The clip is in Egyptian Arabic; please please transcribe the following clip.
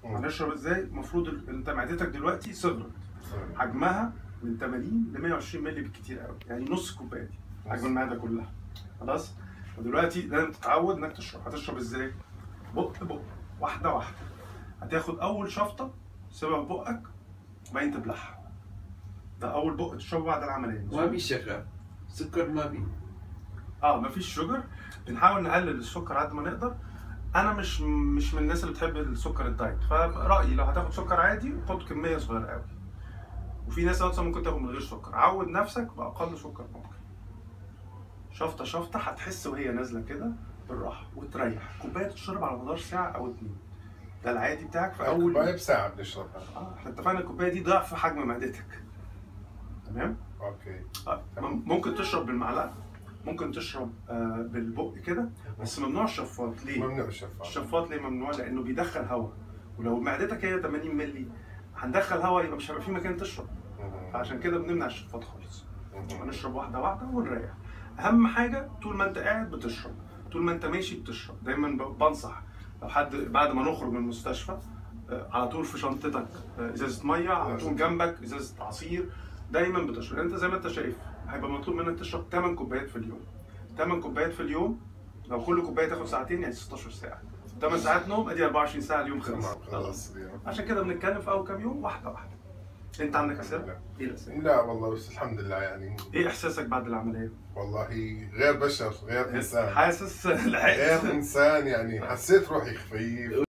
مم. هنشرب ازاي المفروض ال- انت معدتك دلوقتي صغرت حجمها من 80 ل 120 مللي بالكتير قوي يعني نص كوبايه دي حجم المعده كلها خلاص ودلوقتي لازم تتعود انك تشرب هتشرب ازاي بق بق واحده واحده هتاخد اول شفطه سيبها في بقك وبعدين تبلعها ده اول بق تشربه بعد العمليه ما في شكر سكر ما في اه مفيش شوجر بنحاول نقلل السكر قد ما نقدر انا مش مش من الناس اللي بتحب السكر الدايت فرايي لو هتاخد سكر عادي خد كميه صغيره قوي وفي ناس اصلا ممكن تاخد من غير سكر عود نفسك باقل سكر ممكن شفطه شفطه هتحس وهي نازله كده بالراحه وتريح كوبايه تشرب على مدار ساعه او اتنين ده العادي بتاعك في اول اول بساعة بنشربها اه احنا اتفقنا الكوبايه دي ضعف حجم معدتك تمام اوكي آه، مم- ممكن تشرب بالمعلقه ممكن تشرب آه، بالبق كده بس ممنوع الشفاط ليه؟ ممنوع الشفاف الشفاط ليه ممنوع؟ لانه بيدخل هواء ولو معدتك هي 80 مللي هندخل هواء يبقى مش هيبقى في مكان تشرب فعشان كده بنمنع الشفاط خالص هنشرب واحده واحده ونريح اهم حاجه طول ما انت قاعد بتشرب طول ما انت ماشي بتشرب دايما ب- بنصح لو حد بعد ما نخرج من المستشفى آه، على طول في شنطتك آه، ازازه ميه على طول جنبك ازازه عصير دايما بتشرب انت زي ما انت شايف هيبقى مطلوب منك تشرب 8 كوبايات في اليوم 8 كوبايات في اليوم لو كل كوبايه تاخد ساعتين يعني 16 ساعه 8 ساعات نوم ادي 24 ساعه اليوم خلص تمام خلاص عشان كده بنتكلم في اول كام يوم واحده واحده انت عندك اسئله؟ ايه الاسئله؟ لا والله بس الحمد لله يعني ايه احساسك بعد العمليه؟ والله غير بشر غير انسان حاسس غير لحقت انسان يعني حسيت روحي خفيف